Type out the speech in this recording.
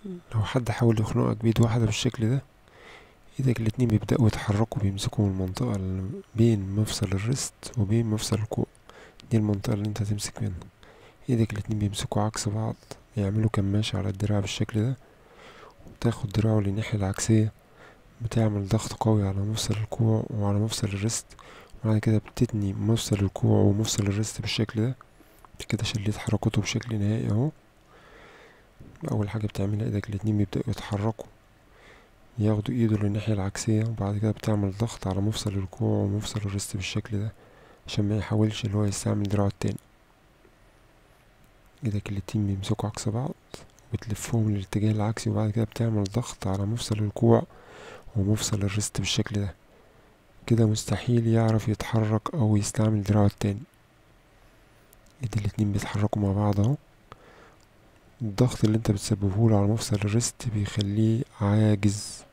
لو حد حاول يخنقك بإيد واحدة بالشكل ده ايدك الاتنين بيبدأوا يتحركوا بيمسكوا من المنطقة اللي بين مفصل الريست وبين مفصل الكوع دي المنطقة اللي انت هتمسك منها ايدك الاتنين بيمسكوا عكس بعض يعملوا كماشة على الدراع بالشكل ده وتاخد دراعه للناحية العكسية بتعمل ضغط قوي على مفصل الكوع وعلى مفصل الريست وبعد كده بتتني مفصل الكوع ومفصل الريست بالشكل ده كده شليت حركته بشكل نهائي اهو اول حاجة بتعملها ايدك الاتنين بيبدأوا يتحركوا ياخدوا ايده للناحية العكسية وبعد كده بتعمل ضغط على مفصل الكوع ومفصل الريست بالشكل ده عشان ما يحاولش اللي هو يستعمل دراعه التاني ايدك الاتنين بيمسكوا عكس بعض بتلفهم للاتجاه العكسي وبعد كده بتعمل ضغط على مفصل الكوع ومفصل الريست بالشكل ده كده مستحيل يعرف يتحرك او يستعمل دراعه التاني ايد الاتنين بيتحركوا مع بعض اهو الضغط اللي انت بتسببه له على مفصل الريست بيخليه عاجز